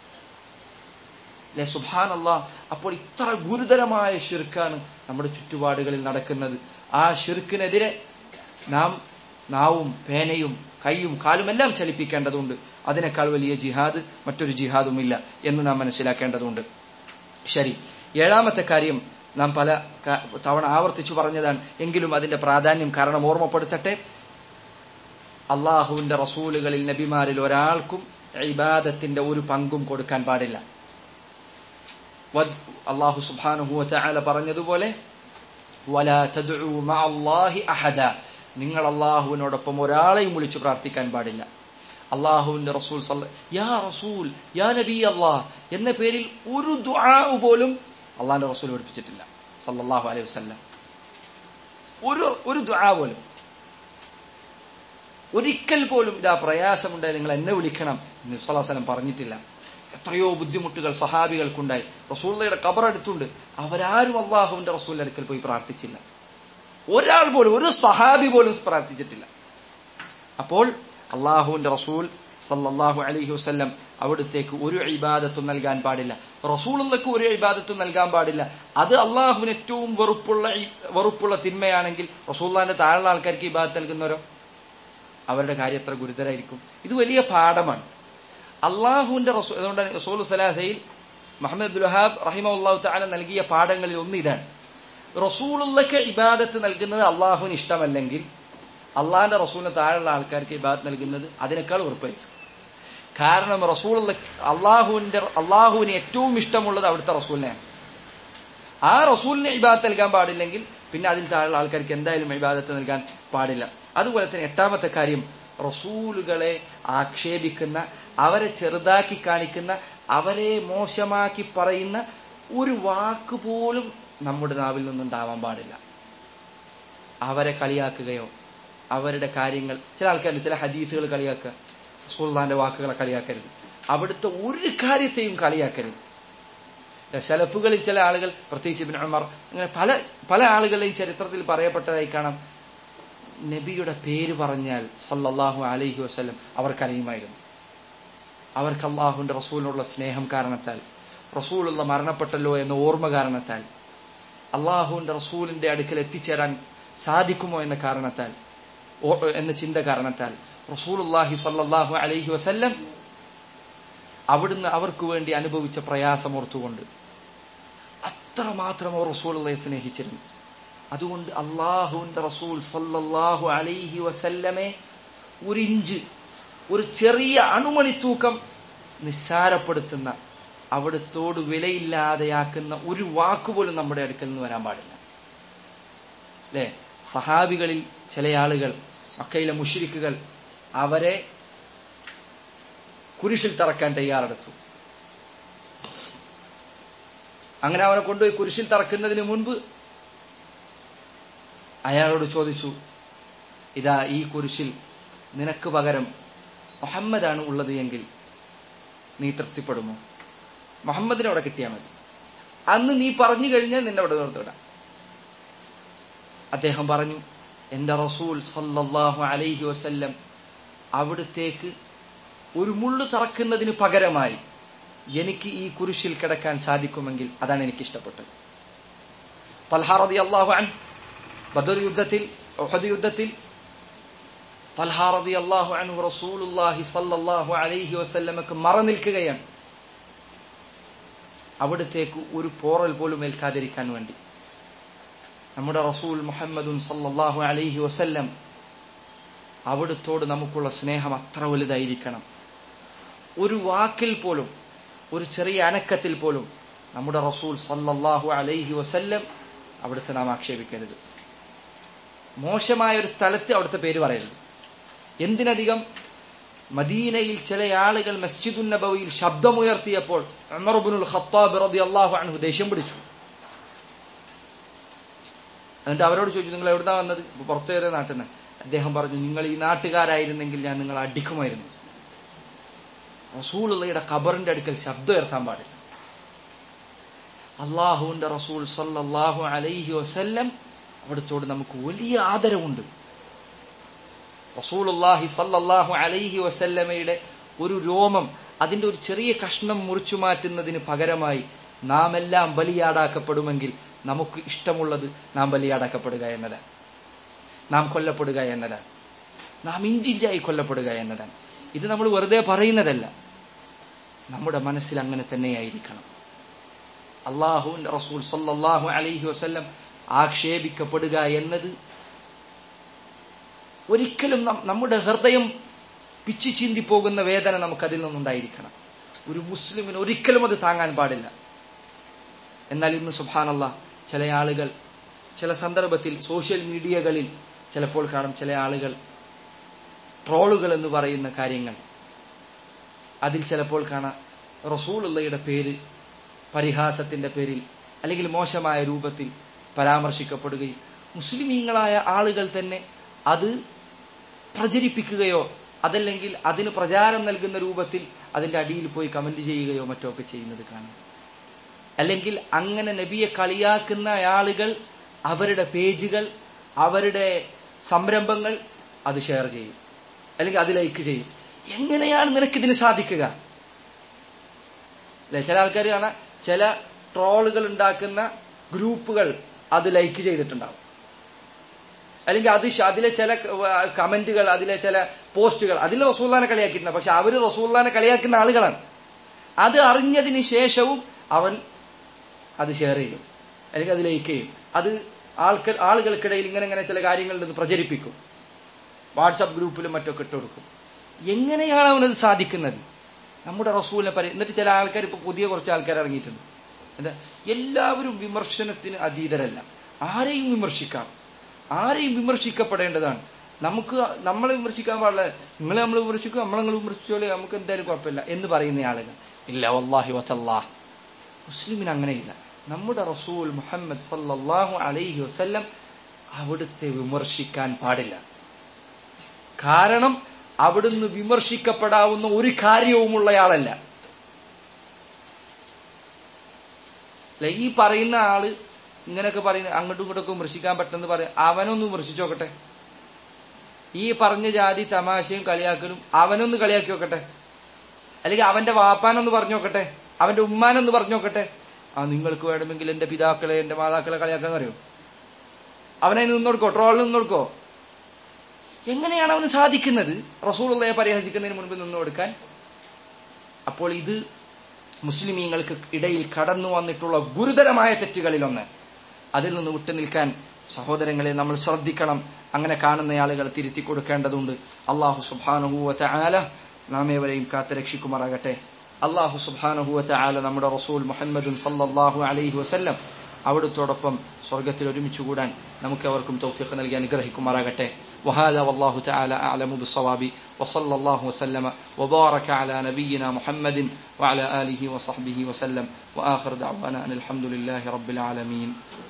അല്ലെ സുബാൻ അള്ളാഹ് അപ്പോൾ ഇത്ര ഗുരുതരമായ ഷിർക്കാണ് നമ്മുടെ ചുറ്റുപാടുകളിൽ നടക്കുന്നത് ആ ഷിർക്കിനെതിരെ നാം നാവും പേനയും കൈയും കാലും എല്ലാം ചലിപ്പിക്കേണ്ടതുണ്ട് അതിനേക്കാൾ വലിയ ജിഹാദ് മറ്റൊരു ജിഹാദുമില്ല എന്ന് നാം മനസ്സിലാക്കേണ്ടതുണ്ട് ശരി ഏഴാമത്തെ കാര്യം നാം പല തവണ ആവർത്തിച്ചു പറഞ്ഞതാണ് എങ്കിലും അതിന്റെ പ്രാധാന്യം കാരണം ഓർമ്മപ്പെടുത്തട്ടെ അള്ളാഹുവിന്റെ റസൂലുകളിൽ നബിമാരിൽ ഒരാൾക്കും ഇബാദത്തിന്റെ ഒരു പങ്കും കൊടുക്കാൻ പാടില്ല അള്ളാഹു സുബാനുഹുല പറഞ്ഞതുപോലെ നിങ്ങൾ അള്ളാഹുവിനോടൊപ്പം ഒരാളെയും വിളിച്ചു പ്രാർത്ഥിക്കാൻ പാടില്ല അള്ളാഹുവിന്റെ റസൂൽ യാ റസൂൽ യാ നബി അള്ളാഹ് എന്ന പേരിൽ ഒരു ദുആ പോലും അള്ളാഹിന്റെ റസൂൽ പഠിപ്പിച്ചിട്ടില്ല സല്ലല്ലാഹു അലൈഹി വസല്ലം ഒരു ഒരു ദുആ പോലും ഒരിക്കൽ പോലും ഇതാ പ്രയാസമുണ്ടായി നിങ്ങൾ എന്നെ വിളിക്കണം എന്ന് സ്വലാസലം പറഞ്ഞിട്ടില്ല എത്രയോ ബുദ്ധിമുട്ടുകൾ സഹാബികൾക്കുണ്ടായി റസൂള്ളയുടെ ഖബർ അടുത്തുണ്ട് അവരാരും അള്ളാഹുവിന്റെ റസൂലിന്റെ അടുക്കൽ പോയി പ്രാർത്ഥിച്ചില്ല ഒരാൾ പോലും ഒരു സഹാബി പോലും പ്രാർത്ഥിച്ചിട്ടില്ല അപ്പോൾ അള്ളാഹുവിന്റെ റസൂൽ സല്ലല്ലാഹു അലൈഹി വസല്ലം അവിടത്തേക്ക് ഒരു ഇബാദത്തും നൽകാൻ പാടില്ല റസൂളുള്ളക്ക് ഒരു ഇബാദത്തും നൽകാൻ പാടില്ല അത് അള്ളാഹുവിന് ഏറ്റവും വെറുപ്പുള്ള വെറുപ്പുള്ള തിന്മയാണെങ്കിൽ റസൂള്ളാന്റെ താഴെയുള്ള ആൾക്കാർക്ക് ഇബാദത്ത് നൽകുന്നവരോ അവരുടെ കാര്യം എത്ര ഗുരുതരായിരിക്കും ഇത് വലിയ പാഠമാണ് അള്ളാഹുവിന്റെ റസൂ അതുകൊണ്ട് റസൂൽ സലാഹയിൽ മുഹമ്മദ് അബ്ദുൽ വഹാബ് റഹിമ അള്ളാഹു താല നൽകിയ പാഠങ്ങളിൽ ഒന്ന് ഇതാണ് റസൂലുള്ളക്ക് ഇബാദത്ത് നൽകുന്നത് അള്ളാഹുവിന് ഇഷ്ടമല്ലെങ്കിൽ അള്ളാഹിന്റെ റസൂലിന് താഴെയുള്ള ആൾക്കാർക്ക് ഇബാദത്ത് നൽകുന്നത് അതിനേക്കാൾ ഉറപ്പായിരിക്കും കാരണം റസൂലുള്ള അള്ളാഹുവിന്റെ അള്ളാഹുവിന് ഏറ്റവും ഇഷ്ടമുള്ളത് അവിടുത്തെ റസൂലിനെയാണ് ആ റസൂലിന് ഇബാദത്ത് നൽകാൻ പാടില്ലെങ്കിൽ പിന്നെ അതിൽ താഴെയുള്ള ആൾക്കാർക്ക് എന്തായാലും ഇബാദത്ത് നൽകാൻ പാടില്ല അതുപോലെ തന്നെ എട്ടാമത്തെ കാര്യം റസൂലുകളെ ആക്ഷേപിക്കുന്ന അവരെ ചെറുതാക്കി കാണിക്കുന്ന അവരെ മോശമാക്കി പറയുന്ന ഒരു വാക്ക് പോലും നമ്മുടെ നാവിൽ നിന്നുണ്ടാവാൻ പാടില്ല അവരെ കളിയാക്കുകയോ അവരുടെ കാര്യങ്ങൾ ചില ആൾക്കാർ ചില ഹദീസുകൾ കളിയാക്കുക സുൽത്താന്റെ വാക്കുകളെ കളിയാക്കരുത് അവിടുത്തെ ഒരു കാര്യത്തെയും കളിയാക്കരുത് ശലഫുകളിൽ ചില ആളുകൾ പ്രത്യേകിച്ച് ഇബിൻ ഉമർ അങ്ങനെ പല പല ആളുകളെയും ചരിത്രത്തിൽ പറയപ്പെട്ടതായി കാണാം നബിയുടെ പേര് പറഞ്ഞാൽ സല്ലല്ലാഹു അലൈഹി വസല്ലം അവർക്കറിയുമായിരുന്നു അവർക്ക് അള്ളാഹുവിന്റെ റസൂലിനുള്ള സ്നേഹം കാരണത്താൽ റസൂലുള്ള മരണപ്പെട്ടല്ലോ എന്ന ഓർമ്മ കാരണത്താൽ അള്ളാഹുവിന്റെ റസൂലിന്റെ അടുക്കൽ എത്തിച്ചേരാൻ സാധിക്കുമോ എന്ന കാരണത്താൽ എന്ന ചിന്ത കാരണത്താൽ റസൂലുല്ലാഹി സല്ലല്ലാഹു അലൈഹി വസല്ലം അവിടുന്ന് അവർക്ക് വേണ്ടി അനുഭവിച്ച പ്രയാസം ഓർത്തുകൊണ്ട് അത്രമാത്രം അവർ റസൂലുള്ളയെ സ്നേഹിച്ചിരുന്നു അതുകൊണ്ട് അള്ളാഹുവിന്റെ റസൂൽ സല്ലല്ലാഹു അലൈഹി വസല്ലമെ ഒരു ഇഞ്ച് ഒരു ചെറിയ അണുമണി തൂക്കം നിസ്സാരപ്പെടുത്തുന്ന അവിടുത്തോട് വിലയില്ലാതെയാക്കുന്ന ഒരു വാക്കുപോലും നമ്മുടെ അടുക്കൽ നിന്ന് വരാൻ പാടില്ല അല്ലെ സഹാബികളിൽ ചില ആളുകൾ മക്കയിലെ മുഷിരിക്കുകൾ അവരെ കുരിശിൽ തറക്കാൻ തയ്യാറെടുത്തു അങ്ങനെ അവനെ കൊണ്ടുപോയി കുരിശിൽ തറക്കുന്നതിന് മുൻപ് അയാളോട് ചോദിച്ചു ഇതാ ഈ കുരിശിൽ നിനക്ക് പകരം മുഹമ്മദാണ് ഉള്ളത് എങ്കിൽ നീ തൃപ്തിപ്പെടുമോ മുഹമ്മദിനെ അവിടെ കിട്ടിയാൽ മതി അന്ന് നീ പറഞ്ഞു കഴിഞ്ഞാൽ നിന്നെ അവിടെ നിർത്തിവിടാം അദ്ദേഹം പറഞ്ഞു എന്റെ റസൂൽ സല്ലല്ലാഹു അലൈഹി വസല്ലം അവിടുത്തേക്ക് ഒരു മുള്ളു തറക്കുന്നതിന് പകരമായി എനിക്ക് ഈ കുരിശിൽ കിടക്കാൻ സാധിക്കുമെങ്കിൽ അതാണ് എനിക്ക് ഇഷ്ടപ്പെട്ടത് തൽഹാറതി അള്ളാഹു അൻ ബദർ യുദ്ധത്തിൽ ഒഹദ് യുദ്ധത്തിൽ തൽഹാറതി അള്ളാഹു അൻ റസൂലുല്ലാഹി സല്ലല്ലാഹു അലൈഹി വസല്ലമക്ക് മറ നിൽക്കുകയാണ് അവിടത്തേക്ക് ഒരു പോറൽ പോലും ഏൽക്കാതിരിക്കാൻ വേണ്ടി നമ്മുടെ റസൂൽ മുഹമ്മദുൻ സല്ലല്ലാഹു അലൈഹി വസല്ലം അവിടുത്തോട് നമുക്കുള്ള സ്നേഹം അത്ര വലുതായിരിക്കണം ഒരു വാക്കിൽ പോലും ഒരു ചെറിയ അനക്കത്തിൽ പോലും നമ്മുടെ റസൂൽ സല്ലല്ലാഹു അലൈഹി വസല്ലം അവിടുത്തെ നാം ആക്ഷേപിക്കരുത് മോശമായ ഒരു സ്ഥലത്ത് അവിടുത്തെ പേര് പറയരുത് എന്തിനധികം മദീനയിൽ ചില ആളുകൾ മസ്ജിദുൻ നബവിയിൽ ശബ്ദമുയർത്തിയപ്പോൾ ഉമർബുൽ ഖത്താബ് റളിയല്ലാഹു അൻഹു ദേഷ്യം പിടിച്ചു എന്നിട്ട് അവരോട് ചോദിച്ചു നിങ്ങൾ എവിടുന്നാ വന്നത് പുറത്തേറെ നാട്ടിൽ നിന്ന് അദ്ദേഹം പറഞ്ഞു നിങ്ങൾ ഈ നാട്ടുകാരായിരുന്നെങ്കിൽ ഞാൻ നിങ്ങളെ അടിക്കുമായിരുന്നു റസൂലുള്ളയുടെ ഖബറിന്റെ അടുക്കൽ ശബ്ദം ഉയർത്താൻ പാടില്ല അള്ളാഹുവിന്റെ റസൂൽ സല്ലല്ലാഹു അലൈഹി വസല്ലം അവിടുത്തോട് നമുക്ക് വലിയ ആദരവുണ്ട് റസൂലുള്ളാഹി സല്ലല്ലാഹു അലൈഹി വസല്ലമയുടെ ഒരു രോമം അതിന്റെ ഒരു ചെറിയ കഷ്ണം മുറിച്ചു മാറ്റുന്നതിന് പകരമായി നാം എല്ലാം ബലിയാടാക്കപ്പെടുമെങ്കിൽ നമുക്ക് ഇഷ്ടമുള്ളത് നാം ബലിയാടാക്കപ്പെടുക എന്നതാണ് നാം കൊല്ലപ്പെടുക എന്നതാണ് നാം ഇഞ്ചിഞ്ചായി കൊല്ലപ്പെടുക എന്നതാണ് ഇത് നമ്മൾ വെറുതെ പറയുന്നതല്ല നമ്മുടെ മനസ്സിൽ അങ്ങനെ തന്നെയായിരിക്കണം അള്ളാഹുവിന്റെ റസൂൽ സല്ലല്ലാഹു അലൈഹി വസല്ലം ആക്ഷേപിക്കപ്പെടുക എന്നത് ഒരിക്കലും നമ്മുടെ ഹൃദയം പിച്ചു ചീന്തി പോകുന്ന വേദന നമുക്ക് അതിൽ നിന്നുണ്ടായിരിക്കണം ഒരു മുസ്ലിമിന് ഒരിക്കലും അത് താങ്ങാൻ പാടില്ല എന്നാൽ ഇന്ന് സുബാനല്ല ചില ആളുകൾ ചില സന്ദർഭത്തിൽ സോഷ്യൽ മീഡിയകളിൽ ചിലപ്പോൾ കാണും ചില ആളുകൾ ട്രോളുകൾ എന്ന് പറയുന്ന കാര്യങ്ങൾ അതിൽ ചിലപ്പോൾ കാണാം റസൂലുള്ളയുടെ പേര് പരിഹാസത്തിന്റെ പേരിൽ അല്ലെങ്കിൽ മോശമായ രൂപത്തിൽ പരാമർശിക്കപ്പെടുകയും മുസ്ലിമീങ്ങളായ ആളുകൾ തന്നെ അത് പ്രചരിപ്പിക്കുകയോ അതല്ലെങ്കിൽ അതിന് പ്രചാരം നൽകുന്ന രൂപത്തിൽ അതിന്റെ അടിയിൽ പോയി കമന്റ് ചെയ്യുകയോ മറ്റോ ഒക്കെ ചെയ്യുന്നത് കാണാം അല്ലെങ്കിൽ അങ്ങനെ നബിയെ കളിയാക്കുന്ന ആളുകൾ അവരുടെ പേജുകൾ അവരുടെ സംരംഭങ്ങൾ അത് ഷെയർ ചെയ്യും അല്ലെങ്കിൽ അത് ലൈക്ക് ചെയ്യും എങ്ങനെയാണ് നിനക്കിതിന് സാധിക്കുക അല്ലെ ചില ആൾക്കാർ കാണാം ചില ട്രോളുകൾ ഉണ്ടാക്കുന്ന ഗ്രൂപ്പുകൾ അത് ലൈക്ക് ചെയ്തിട്ടുണ്ടാവും അല്ലെങ്കിൽ അത് അതിലെ ചില കമന്റുകൾ അതിലെ ചില പോസ്റ്റുകൾ അതിൽ റസൂല്ലാനെ കളിയാക്കിയിട്ടുണ്ട് പക്ഷെ അവര് റസൂല്ലാനെ കളിയാക്കുന്ന ആളുകളാണ് അത് അറിഞ്ഞതിന് ശേഷവും അവൻ അത് ഷെയർ ചെയ്യും അല്ലെങ്കിൽ അത് ലൈക്ക് ചെയ്യും അത് ആൾക്കാർ ആളുകൾക്കിടയിൽ ഇങ്ങനെ ഇങ്ങനെ ചില കാര്യങ്ങളിൽ പ്രചരിപ്പിക്കും വാട്സാപ്പ് ഗ്രൂപ്പിലും മറ്റൊക്കെ ഇട്ട് കൊടുക്കും എങ്ങനെയാണ് അവനത് സാധിക്കുന്നത് നമ്മുടെ റസൂലിനെ പറയും എന്നിട്ട് ചില ആൾക്കാർ ഇപ്പൊ പുതിയ കുറച്ച് ആൾക്കാർ ഇറങ്ങിയിട്ടുണ്ട് എന്താ എല്ലാവരും വിമർശനത്തിന് അതീതരല്ല ആരെയും വിമർശിക്കാം ആരെയും വിമർശിക്കപ്പെടേണ്ടതാണ് നമുക്ക് നമ്മളെ വിമർശിക്കാൻ പാടില്ല നിങ്ങളെ നമ്മൾ വിമർശിക്കും നമ്മളെ നിങ്ങൾ വിമർശിച്ചോളെ നമുക്ക് എന്തായാലും കുഴപ്പമില്ല എന്ന് പറയുന്ന ആളുകൾ ഇല്ല വല്ലാഹി വത്തല്ലാ മുസ്ലിമിന് അങ്ങനെയില്ല നമ്മുടെ റസൂൽ മുഹമ്മദ് സല്ലല്ലാഹു അലൈഹി വസല്ലം അവിടുത്തെ വിമർശിക്കാൻ പാടില്ല കാരണം അവിടുന്ന് വിമർശിക്കപ്പെടാവുന്ന ഒരു കാര്യവുമുള്ളയാളല്ല അല്ലെ ഈ പറയുന്ന ആള് ഇങ്ങനെയൊക്കെ പറയുന്ന അങ്ങോട്ടും ഇങ്ങോട്ടൊക്കെ വിമർശിക്കാൻ പറ്റുമെന്ന് പറയും അവനൊന്ന് വിമർശിച്ചു നോക്കട്ടെ ഈ പറഞ്ഞ ജാതി തമാശയും കളിയാക്കലും അവനൊന്ന് കളിയാക്കി നോക്കട്ടെ അല്ലെങ്കിൽ അവന്റെ വാപ്പാനൊന്ന് പറഞ്ഞു നോക്കട്ടെ അവന്റെ ഉമ്മാനൊന്ന് പറഞ്ഞു നോക്കട്ടെ ആ നിങ്ങൾക്ക് വേണമെങ്കിൽ എന്റെ പിതാക്കളെ എന്റെ മാതാക്കളെ കളിയാക്കാൻ അറിയോ അവനെ നിന്നോടുക്കോ ട്രോളിൽ നിന്നോടുക്കോ എങ്ങനെയാണ് അവന് സാധിക്കുന്നത് റസൂളുള്ളയെ പരിഹസിക്കുന്നതിന് മുൻപ് നിന്നു കൊടുക്കാൻ അപ്പോൾ ഇത് മുസ്ലിമീങ്ങൾക്ക് ഇടയിൽ കടന്നു വന്നിട്ടുള്ള ഗുരുതരമായ തെറ്റുകളിലൊന്ന് അതിൽ നിന്ന് വിട്ടുനിൽക്കാൻ സഹോദരങ്ങളെ നമ്മൾ ശ്രദ്ധിക്കണം അങ്ങനെ കാണുന്ന ആളുകൾ തിരുത്തി കൊടുക്കേണ്ടതുണ്ട് അള്ളാഹു സുബാനുഹൂവത്തെ ആല നാം ഏവരെയും കാത്തുരക്ഷിക്കുമാറാകട്ടെ അള്ളാഹു സുബാനുഹൂവത്തെ ആല നമ്മുടെ റസൂൽ മുഹമ്മദുൻ സല്ലാഹു അലൈഹി വസല്ലം അവിടുത്തോടൊപ്പം സ്വർഗത്തിൽ ഒരുമിച്ച് കൂടാൻ നമുക്ക് അവർക്കും തൗഫീഖ് നൽകി അനുഗ്രഹിക്കുമാറാകട്ടെ وهذا والله تعالى أعلم بالصواب وصلى الله وسلم وبارك على نبينا محمد وعلى آله وصحبه وسلم وآخر دعوانا أن الحمد لله رب العالمين